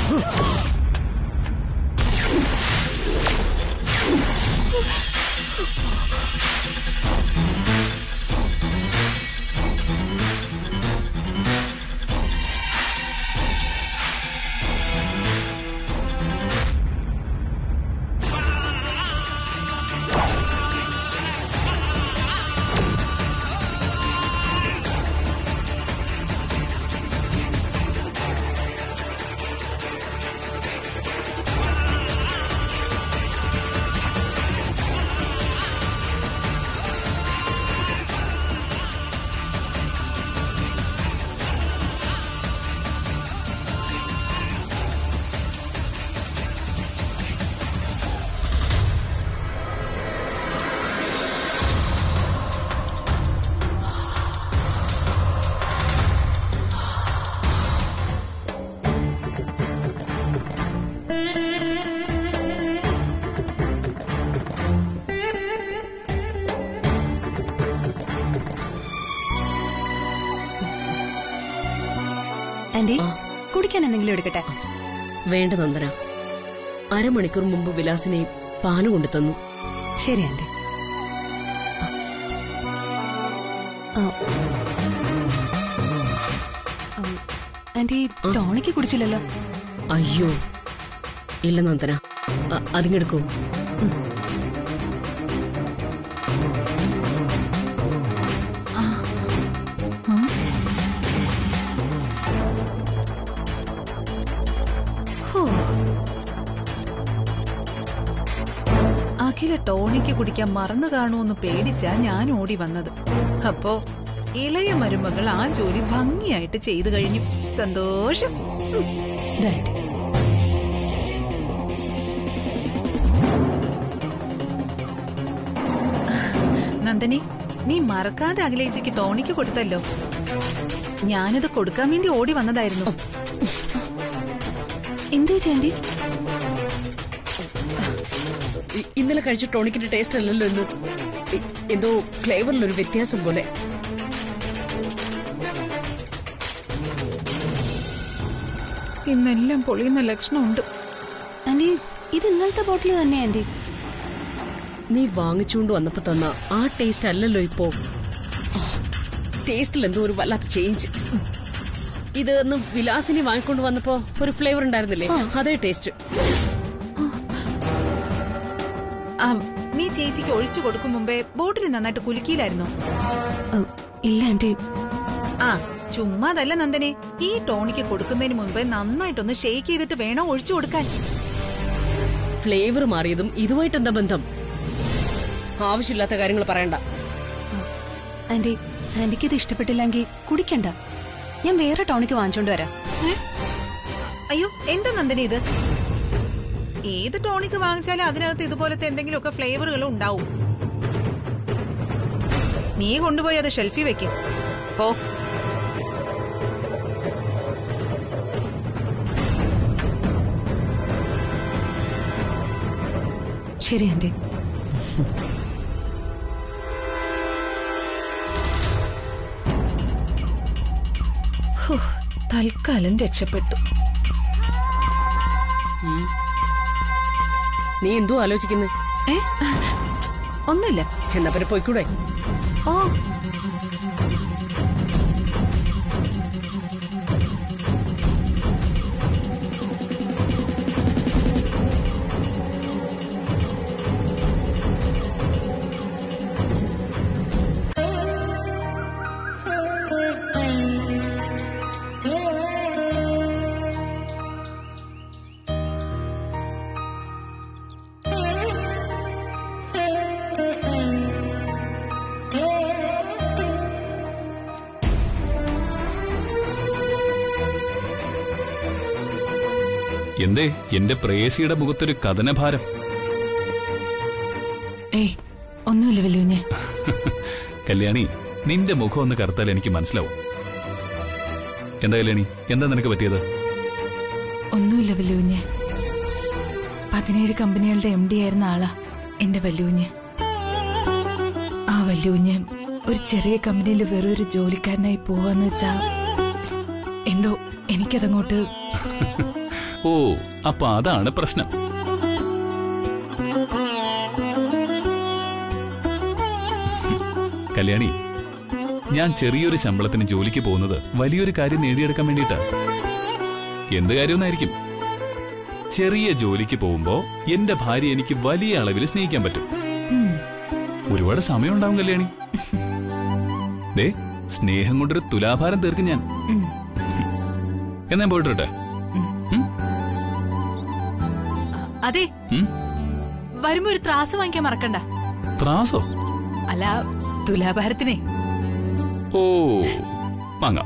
Anti കുടിക്കാൻ എന്തെങ്കിലും എടുക്കട്ടെ വേണ്ട നന്ദന അരമണിക്കൂർ മുമ്പ് വിലാസിനെ പാല് കൊണ്ടു തന്നു ശരി ആന്റി ആ. ഉം, ആന്റി ടോണിക്ക് കുടിച്ചില്ലല്ലോ അയ്യോ ഇല്ല നന്ദന അ- അതിങ്ങെടുക്കൂ അഖില ടോണിക്ക് കുടിക്കാൻ മറന്നു കാണുമെന്ന് പേടിച്ചാ ഞാൻ ഓടി വന്നത് അപ്പോ ഇളയ മരുമകൾ ആ ജോലി ഭംഗിയായിട്ട് ചെയ്തു കഴിഞ്ഞു സന്തോഷം ദാ ആന്റി നന്ദനി നീ മറക്കാതെ അഖിലേച്ചിക്ക് ടോണിക്ക് കൊടുത്തല്ലോ ഞാനത് കൊടുക്കാൻ വേണ്ടി ഓടി വന്നതായിരുന്നു എന്തേറ്റ് ആന്റി ഇ- ഇന്നലെ കഴിച്ച ടോണിക്കിന്റെ ടേസ്റ്റ് അല്ലല്ലോ ഇന്ന് ഇ- എന്തോ ഫ്ലേവറിലൊരു വ്യത്യാസം പോലെ ഇന്നെല്ലാം പൊളിയുന്ന ലക്ഷണമുണ്ട് ആന്റി ഇത് ഇന്നലത്തെ ബോട്ടിൽ തന്നെ ആന്റി നീ വാങ്ങിച്ചുകൊണ്ട് വന്നപ്പോ തന്ന ആ ടേസ്റ്റ് അല്ലല്ലോ ഇപ്പോ ടേസ്റ്റിൽ എന്തോ ഒരു വല്ലാത്ത ചേഞ്ച് ഇത് ഒന്ന് വിലാസിനി വാങ്ങിക്കൊണ്ട് വന്നപ്പോ ഒരു ഫ്ലേവർ ഉണ്ടായിരുന്നില്ലേ അതേ ടേസ്റ്റ് ആ, നീ ചേച്ചിക്ക് ഒഴിച്ചു കൊടുക്കും മുമ്പേ ബോട്ടിൽ നന്നായിട്ട് കുലുക്കിയില്ലായിരുന്നോ ഉം, ഇല്ല ആന്റി ആ ചുമ്മാതല്ല നന്ദനെ ഈ ടോണിക്ക് കൊടുക്കുന്നതിന് മുൻപേ നന്നായിട്ടൊന്ന് ഷെയ്ക്ക് ചെയ്തിട്ട് വേണം ഒഴിച്ചു കൊടുക്കാൻ ഫ്ലേവർ മാറിയതും ഇതുമായിട്ട് എന്താ ബന്ധം ആവശ്യമില്ലാത്ത കാര്യങ്ങൾ പറയണ്ട ആന്റി ആന്റിക്ക് ഇത് ഇഷ്ടപ്പെട്ടില്ലെങ്കിൽ കുടിക്കണ്ട ഞാൻ വേറെ ടോണിക്ക് വാങ്ങിച്ചോണ്ട് വരാം ഏ? അയ്യോ എന്താ നന്ദന ഇത് ഏത് ടോണിക്ക് വാങ്ങിച്ചാലും അതിനകത്ത് ഇതുപോലത്തെ എന്തെങ്കിലുമൊക്കെ ഫ്ലേവറുകൾ ഉണ്ടാവും നീ കൊണ്ടുപോയി അത് ഷെൽഫിൽ വെക്കും പോ ശരി ആന്റി ഹോ, തൽക്കാലം രക്ഷപ്പെട്ടു ഉം. നീ എന്തോ ആലോചിക്കുന്നത് ഏ ഒന്നുമില്ല എന്നാ പിന്നെ പോയിക്കൂടെ ഓ എന്തേ എന്റെ പ്രേയസിയുടെ മുഖത്തൊരു കഥനഭാരം ഏയ് ഒന്നുമില്ല വല്യുഞ്ഞെ കല്യാണി നിന്റെ മുഖം ഒന്ന് കറുത്താൽ എനിക്ക് മനസ്സിലാവും എന്താ കല്യാണി എന്താ നിനക്ക് പറ്റിയത് ഒന്നുമില്ല വല്യൂഞ്ഞ് പതിനേഴ് കമ്പനികളുടെ എം ഡി ആയിരുന്ന ആളാ എന്റെ വല്യൂഞ്ഞ് ആ വല്യൂഞ്ഞ് ഒരു ചെറിയ കമ്പനിയിൽ വെറും ഒരു ജോലിക്കാരനായി പോവാന്ന് വെച്ചാ എന്തോ എനിക്കതങ്ങോട്ട് ഓ അപ്പൊ അതാണ് പ്രശ്നം കല്യാണി ഞാൻ ചെറിയൊരു ശമ്പളത്തിന് ജോലിക്ക് പോകുന്നത് വലിയൊരു കാര്യം നേടിയെടുക്കാൻ വേണ്ടിയിട്ടാ എന്ത് കാര്യമൊന്നായിരിക്കും ചെറിയ ജോലിക്ക് പോകുമ്പോ എന്റെ ഭാര്യ എനിക്ക് വലിയ അളവിൽ സ്നേഹിക്കാൻ പറ്റും ഉം. ഒരുപാട് സമയമുണ്ടാവും കല്യാണി ദേ സ്നേഹം കൊണ്ടൊരു തുലാഭാരം തീർക്കും ഞാൻ ഉം. എന്നാ ഞാൻ പോയിട്ട് വരട്ടെ? ഉം? അതെ ഉം? വരുമ്പോ ഒരു ത്രാസ് വാങ്ങിക്കാൻ മറക്കണ്ട ത്രാസോ അല്ല തുലാഭാരത്തിനെ ഓ വാങ്ങാം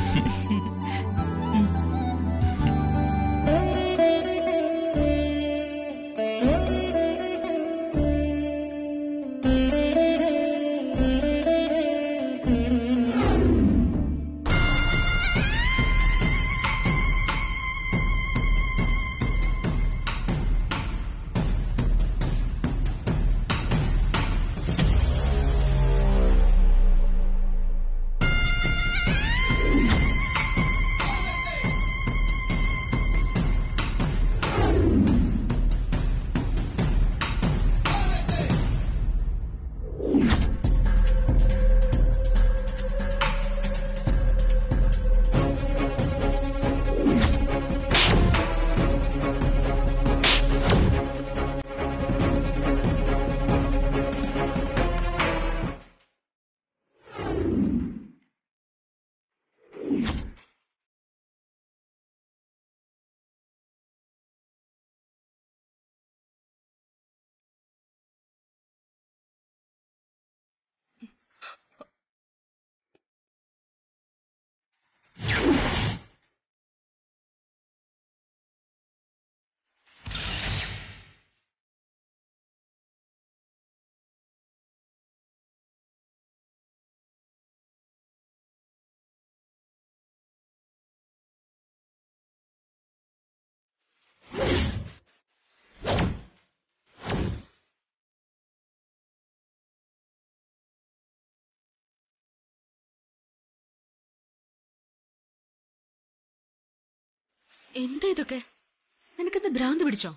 എന്താ ഇതൊക്കെ നിനക്കെന്താ ഭ്രാന്ത് പിടിച്ചോ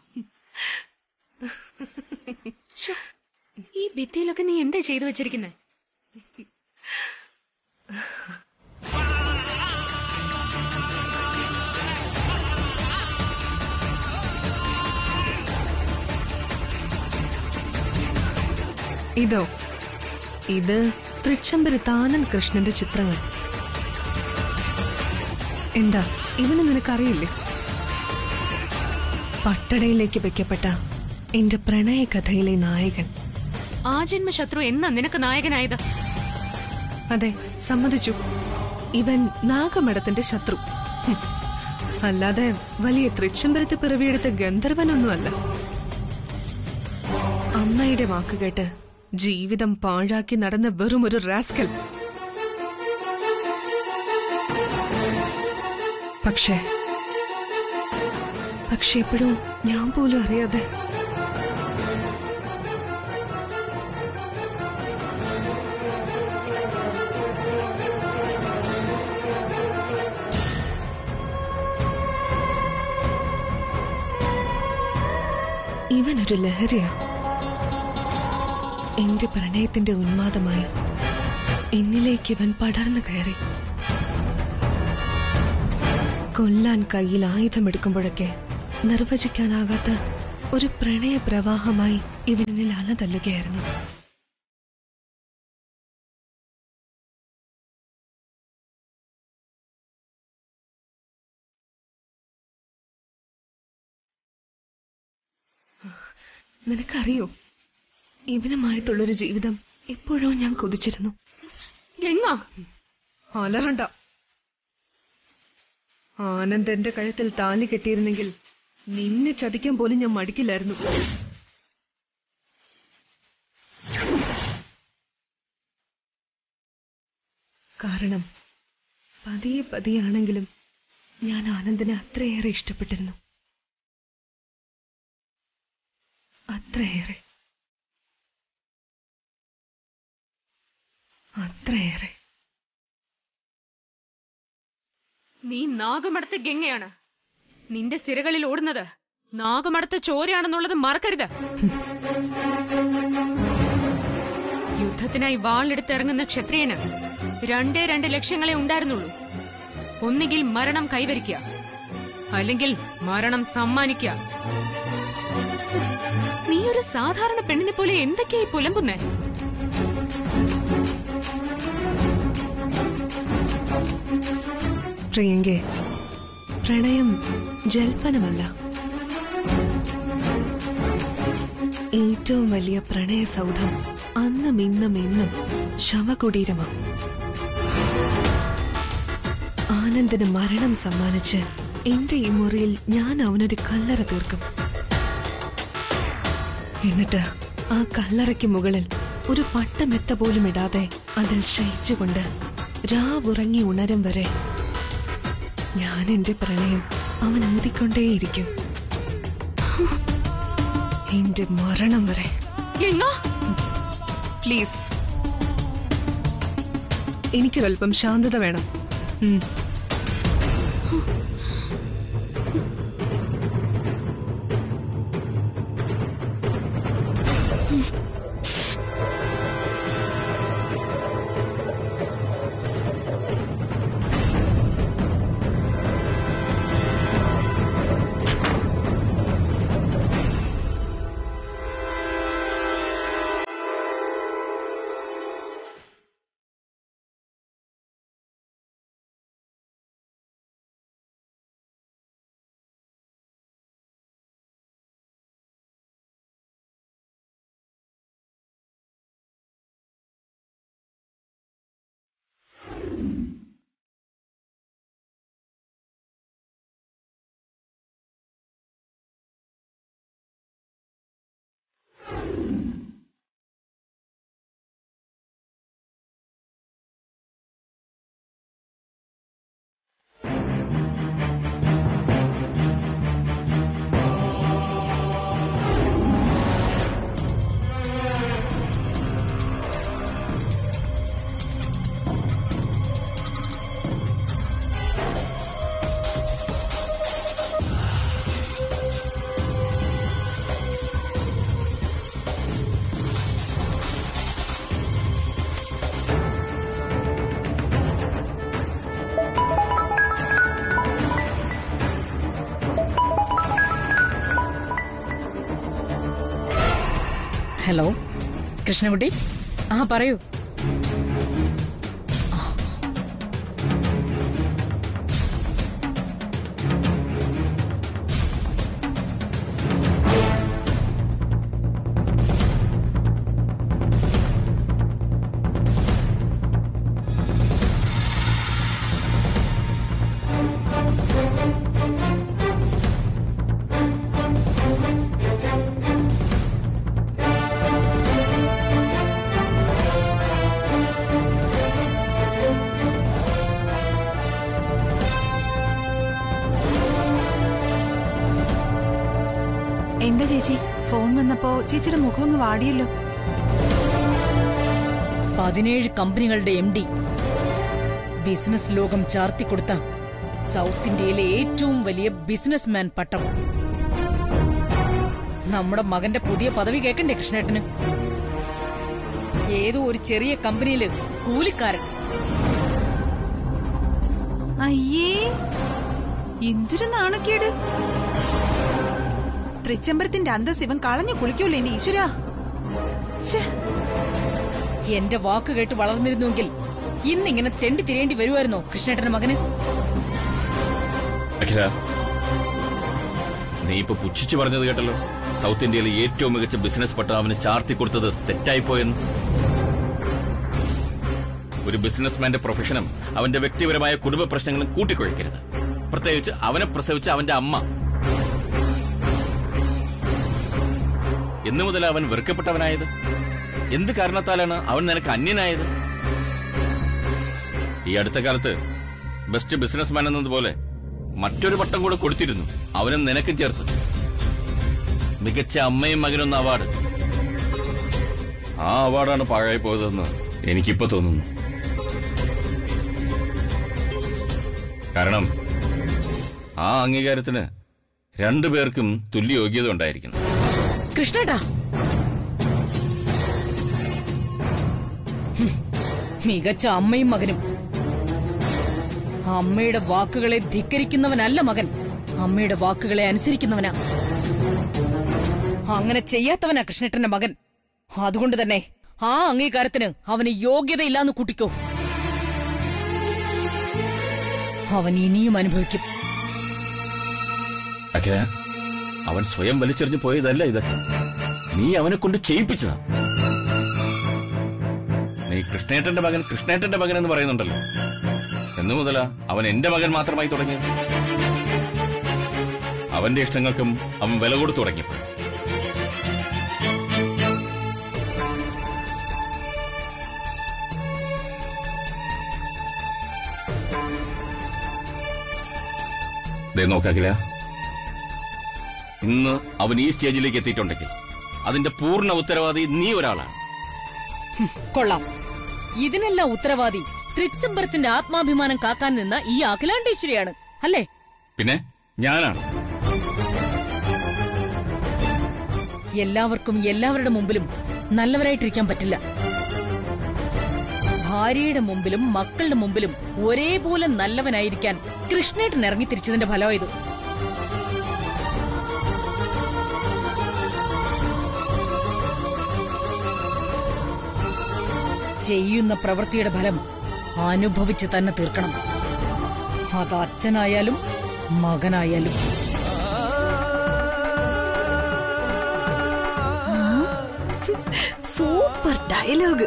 ശ്ശോ, ഈ ഭിത്തിയിലൊക്കെ നീ എന്താ ചെയ്തു വെച്ചിരിക്കുന്നേ ഇതോ ഇത് തൃച്ചംബരി താനൻ കൃഷ്ണന്റെ ചിത്രങ്ങൾ എന്താ ഇവന് നിനക്കറിയില്ലേ പട്ടടയിലേക്ക് വെക്കപ്പെട്ട എന്റെ പ്രണയ കഥയിലെ നായകൻ ആ ജന്മശത്രു എന്നാ നിനക്ക് നായകനായത് അതെ സമ്മതിച്ചു ഇവൻ നാഗമഠത്തിന്റെ ശത്രു ഹും. അല്ലാതെ വലിയ തൃച്ചംബരത്ത് പിറവിയെടുത്ത ഗന്ധർവനൊന്നുമല്ല അമ്മയുടെ വാക്കുകേട്ട് ജീവിതം പാഴാക്കി നടന്ന വെറും ഒരു റാസ്കൽ പക്ഷേ പക്ഷെ എപ്പോഴും ഞാൻ പോലും അറിയാതെ ഇവനൊരു ലഹരിയാ എന്റെ പ്രണയത്തിന്റെ ഉന്മാദമായി എന്നിലേക്ക് ഇവൻ പടർന്നു കയറി കൊല്ലാൻ കയ്യിൽ ആയുധമെടുക്കുമ്പോഴൊക്കെ നിർവചിക്കാനാകാത്ത ഒരു പ്രണയ പ്രവാഹമായി ഇവനിൽ അല തല്ലുകയായിരുന്നു നിനക്കറിയോ ഇവനുമായിട്ടുള്ളൊരു ജീവിതം എപ്പോഴോ ഞാൻ കൊതിച്ചിരുന്നു എങ്ങാ അലറണ്ട ആനന്ദ് എന്റെ കഴുത്തിൽ താലി കെട്ടിയിരുന്നെങ്കിൽ നിന്നെ ചതിക്കാൻ പോലും ഞാൻ മടിക്കില്ലായിരുന്നു കാരണം പതിയെ പതിയാണെങ്കിലും ഞാൻ ആനന്ദിനെ അത്രയേറെ ഇഷ്ടപ്പെട്ടിരുന്നു അത്രയേറെ അത്രയേറെ നീ നാഗമടത്തെ ഗംഗയാണ് നിന്റെ സിരകളിൽ ഓടുന്നത് നാഗമടത്ത ചോരയാണെന്നുള്ളത് മറക്കരുത് യുദ്ധത്തിനായി വാളെടുത്തിറങ്ങുന്ന ക്ഷത്രിയന് രണ്ടേ രണ്ട് ലക്ഷ്യങ്ങളെ ഉണ്ടായിരുന്നുള്ളൂ ഒന്നുകിൽ മരണം കൈവരിക്കുക അല്ലെങ്കിൽ മരണം സമ്മാനിക്കുക നീ ഒരു സാധാരണ പെണ്ണിനെ പോലെ എന്തൊക്കെയായി പുലമ്പുന്നേ പ്രിയങ്കെ പ്രണയം ജൽപ്പനമല്ല ഏറ്റവും വലിയ പ്രണയ സൗധം അന്നും ഇന്നും എന്നും ശവകുടീരമാണ് ആനന്ദിന് മരണം സമ്മാനിച്ച് എന്റെ ഈ മുറിയിൽ ഞാൻ അവനൊരു കല്ലറ തീർക്കും എന്നിട്ട് ആ കല്ലറയ്ക്ക് മുകളിൽ ഒരു പട്ടമെത്ത പോലും ഇടാതെ അതിൽ ശയിച്ചുകൊണ്ട് രാവുറങ്ങി ഉണരും വരെ ഞാൻ എന്റെ പ്രണയം അവൻ ഊതിക്കൊണ്ടേയിരിക്കും എന്റെ മരണം വരെ എങ്ങാ പ്ലീസ് എനിക്കൊരൽപ്പം ശാന്തത വേണം ഉം. ഹലോ കൃഷ്ണകുട്ടി ആ പറയൂ എന്താ ചേച്ചി ഫോൺ വന്നപ്പോ ചേച്ചിയുടെ മുഖം ഒന്ന് വാടിയല്ലോ പതിനേഴ് കമ്പനികളുടെ എം ഡി ബിസിനസ് ലോകം ചാർത്തിക്കൊടുത്ത സൗത്ത് ഇന്ത്യയിലെ ഏറ്റവും വലിയ ബിസിനസ്മാൻ പട്ടം നമ്മുടെ മകന്റെ പുതിയ പദവി കേൾക്കണ്ടേ കൃഷ്ണേട്ടന് ഏതോ ഒരു ചെറിയ കമ്പനിയില് കൂലിക്കാരൻ അയ്യേ എന്തൊരു നാണക്കേട് തൃച്ചംബരത്തിന്റെ അന്തസ് ഇവൻ കളഞ്ഞു കുളിക്കൂലേ എന്റെ ഈശ്വരാ ശ്ശേ, എന്റെ വാക്ക് കേട്ട് വളർന്നിരുന്നുവെങ്കിൽ ഇന്നിങ്ങനെ തെണ്ടി തിരയേണ്ടി വരുമായിരുന്നോ കൃഷ്ണേട്ടന്റെ മകന് അഖില നീ ഇപ്പൊ പുച്ഛിച്ചു പറഞ്ഞത് കേട്ടല്ലോ സൗത്ത് ഇന്ത്യയിലെ ഏറ്റവും മികച്ച ബിസിനസ് പട്ടം അവന് ചാർത്തി കൊടുത്തത് തെറ്റായിപ്പോയെന്ന് ഒരു ബിസിനസ്മാന്റെ പ്രൊഫഷനും അവന്റെ വ്യക്തിപരമായ കുടുംബ പ്രശ്നങ്ങളും കൂട്ടിക്കുഴയ്ക്കരുത് പ്രത്യേകിച്ച് അവനെ പ്രസവിച്ച അവന്റെ അമ്മ എന്നു മുതൽ അവൻ വെറുക്കപ്പെട്ടവനായത് എന്ത് കാരണത്താലാണ് അവൻ നിനക്ക് അന്യനായത് ഈ അടുത്ത കാലത്ത് ബെസ്റ്റ് ബിസിനസ്മാൻ എന്നതുപോലെ മറ്റൊരു പട്ടം കൂടെ കൊടുത്തിരുന്നു അവനും നിനക്കും ചേർത്ത് മികച്ച അമ്മയും മകനൊന്ന അവാർഡ് ആ അവാർഡാണ് പാഴായി പോയതെന്ന് എനിക്കിപ്പോ തോന്നുന്നു കാരണം ആ അംഗീകാരത്തിന് രണ്ടുപേർക്കും തുല്യ യോഗ്യത ഉണ്ടായിരിക്കണം കൃഷ്ണേട്ടാ ഹും, മികച്ച അമ്മയും മകനും അമ്മയുടെ വാക്കുകളെ ധിക്കരിക്കുന്നവനല്ല മകൻ അമ്മയുടെ വാക്കുകളെ അനുസരിക്കുന്നവനാ അങ്ങനെ ചെയ്യാത്തവനാ കൃഷ്ണേട്ടന്റെ മകൻ അതുകൊണ്ട് തന്നെ ആ അംഗീകാരത്തിന് അവന് യോഗ്യതയില്ലാന്ന് കൂട്ടിക്കോ അവൻ ഇനിയും അനുഭവിക്കും അഖില അവൻ സ്വയം വലിച്ചെറിഞ്ഞു പോയതല്ല ഇതൊക്കെ നീ അവനെ കൊണ്ട് ചെയ്യിപ്പിച്ചതാ നീ കൃഷ്ണേട്ടന്റെ മകൻ കൃഷ്ണേട്ടന്റെ മകൻ എന്ന് പറയുന്നുണ്ടല്ലോ എന്നു മുതലാ അവൻ എന്റെ മകൻ മാത്രമായി തുടങ്ങിയത് അവന്റെ ഇഷ്ടങ്ങൾക്കും അവൻ വില കൊടുത്തു തുടങ്ങിയപ്പോൾ ദേ നോക്കാക്കില്ല ഇന്ന് അവൻ ഈ സ്റ്റേജിലേക്ക് എത്തിയിട്ടുണ്ടെങ്കിൽ അതിന്റെ പൂർണ്ണ ഉത്തരവാദി നീ ഒരാളാണ് കൊള്ളാം ഇതിനെല്ലാം ഉത്തരവാദി തൃച്ചംബരത്തിന്റെ ആത്മാഭിമാനം കാക്കാൻ നിന്ന ഈ അഖിലാണ്ടേശ്വരിയാണ് അല്ലേ പിന്നെ ഞാനാണ് എല്ലാവർക്കും എല്ലാവരുടെ മുമ്പിലും നല്ലവരായിട്ടിരിക്കാൻ പറ്റില്ല ഭാര്യയുടെ മുമ്പിലും മക്കളുടെ മുമ്പിലും ഒരേപോലെ നല്ലവനായിരിക്കാൻ കൃഷ്ണേട്ടൻ ഇറങ്ങി തിരിച്ചതിന്റെ ഫലമായത് ചെയ്യുന്ന പ്രവൃത്തിയുടെ ഫലം അനുഭവിച്ച് തന്നെ തീർക്കണം അത് അച്ഛനായാലും മകനായാലും സൂപ്പർ ഡയലോഗ്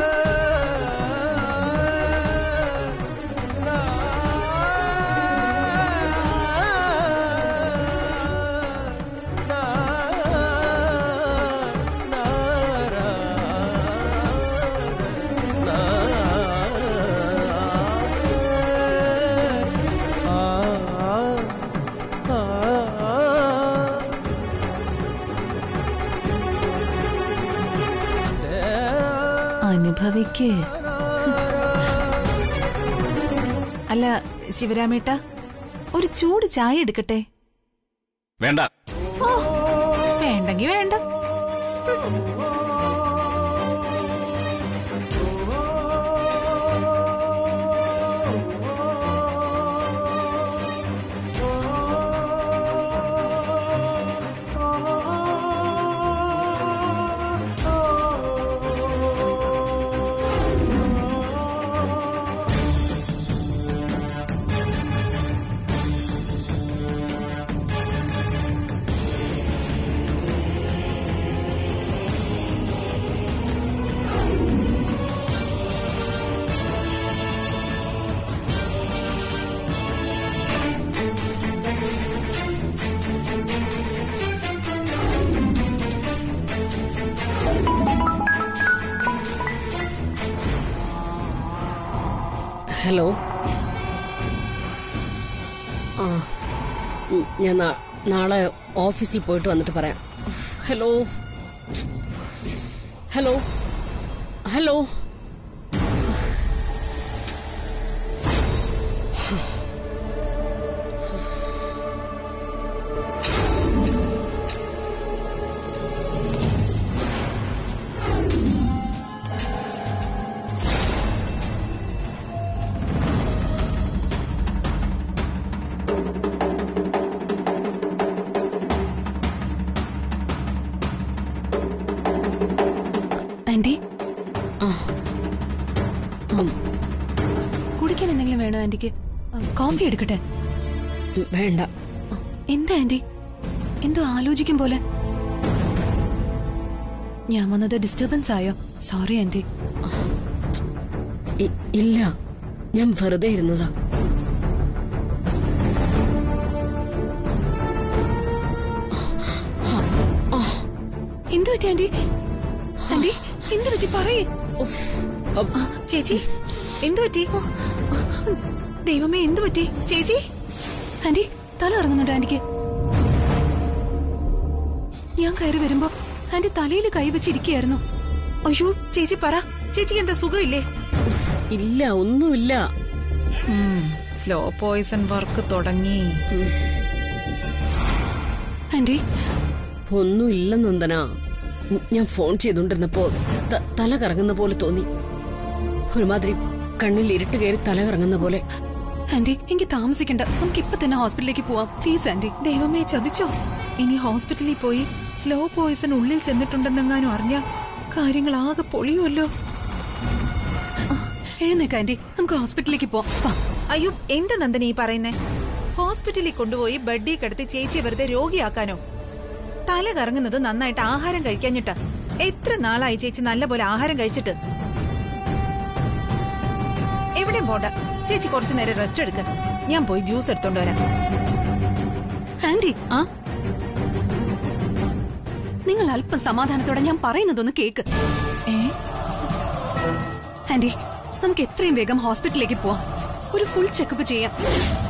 അനുഭവിക്ക് അല്ല ശിവരാമേട്ട ഒരു ചൂട് ചായ എടുക്കട്ടെ വേണ്ട ഓ വേണ്ടെങ്കി വേണ്ട ഹലോ ആ ഉം, ഞാൻ നാ- നാളെ ഓഫീസിൽ പോയിട്ട് വന്നിട്ട് പറയാം ഹലോ ഹലോ ഹലോ ആന്റി ആ ഉം, കുടിക്കാൻ എന്തെങ്കിലും വേണോ ആന്റിക്ക് ആ, കോഫി എടുക്കട്ടെ ഉം, വേണ്ട ആ, എന്താ ആന്റി എന്തോ ആലോചിക്കും പോലെ ഞാൻ വന്നത് ഡിസ്റ്റർബൻസ് ആയോ സോറി ആന്റി ഇ- ഇല്ല ഞാൻ വെറുതെ ഇരുന്നതാ എന്തു പറ്റി ആന്റി ആന്റി എന്തു പറ്റി പറയേ ഉഫ്, അപ്പ്, ചേച്ചി എന്തു പറ്റി ദൈവമേ എന്തു പറ്റി ചേച്ചി ആന്റി തല ഇറങ്ങുന്നുണ്ടോ ആന്റിക്ക് ഞാൻ കയറി വരുമ്പോ ആന്റി തലയിൽ കൈവച്ചിരിക്കുകയായിരുന്നു അയ്യോ ചേച്ചി പറ ചേച്ചിക്ക് എന്താ സുഖമില്ലേ ഇല്ല ഒന്നുമില്ല സ്ലോ പോയിസൺ വർക്ക് തുടങ്ങി ഉം. ആന്റി ഒന്നുമില്ല നന്ദന ഞാൻ ഫോൺ ചെയ്തോണ്ടിരുന്നപ്പോ ത- തല കറങ്ങുന്ന പോലെ തോന്നി ഒരുമാതിരി കണ്ണിൽ ഇരുട്ട് കയറി തല കറങ്ങുന്ന പോലെ ആന്റി എനിക്ക് താമസിക്കണ്ട നമുക്ക് ഇപ്പൊ തന്നെ ഹോസ്പിറ്റലിലേക്ക് പോവാം പ്ലീസ് ആന്റി ദൈവമേ ചതിച്ചോ ഇനി ഹോസ്പിറ്റലിൽ പോയി സ്ലോ പോയിസൺ ഉള്ളിൽ ചെന്നിട്ടുണ്ടെന്നെങ്ങാനും അറിഞ്ഞ കാര്യങ്ങൾ ആകെ പൊളിയുമല്ലോ എഴുന്നേക്ക് ആന്റി നമുക്ക് ഹോസ്പിറ്റലിലേക്ക് പോവാം വാ. അയ്യോ എന്ത് നന്ദന ഈ പറയുന്നേ ഹോസ്പിറ്റലിൽ കൊണ്ടുപോയി ബെഡി കിടത്തി ചേച്ചി വെറുതെ രോഗിയാക്കാനോ തല കറങ്ങുന്നത് നന്നായിട്ട് ആഹാരം കഴിക്കാഞ്ഞിട്ടാ എത്ര നാളായി ചേച്ചി നല്ലപോലെ ആഹാരം കഴിച്ചിട്ട് എവിടെയും പോണ്ട ചേച്ചി കുറച്ചു നേരം റെസ്റ്റ് എടുക്ക ഞാൻ പോയി ജ്യൂസ് എടുത്തോണ്ട് വരാം ആന്റി ആ നിങ്ങൾ അല്പം സമാധാനത്തോടെ ഞാൻ പറയുന്നതൊന്ന് കേക്ക് ഏ ആന്റി നമുക്ക് എത്രയും വേഗം ഹോസ്പിറ്റലിലേക്ക് പോവാം ഒരു ഫുൾ ചെക്കപ്പ് ചെയ്യാം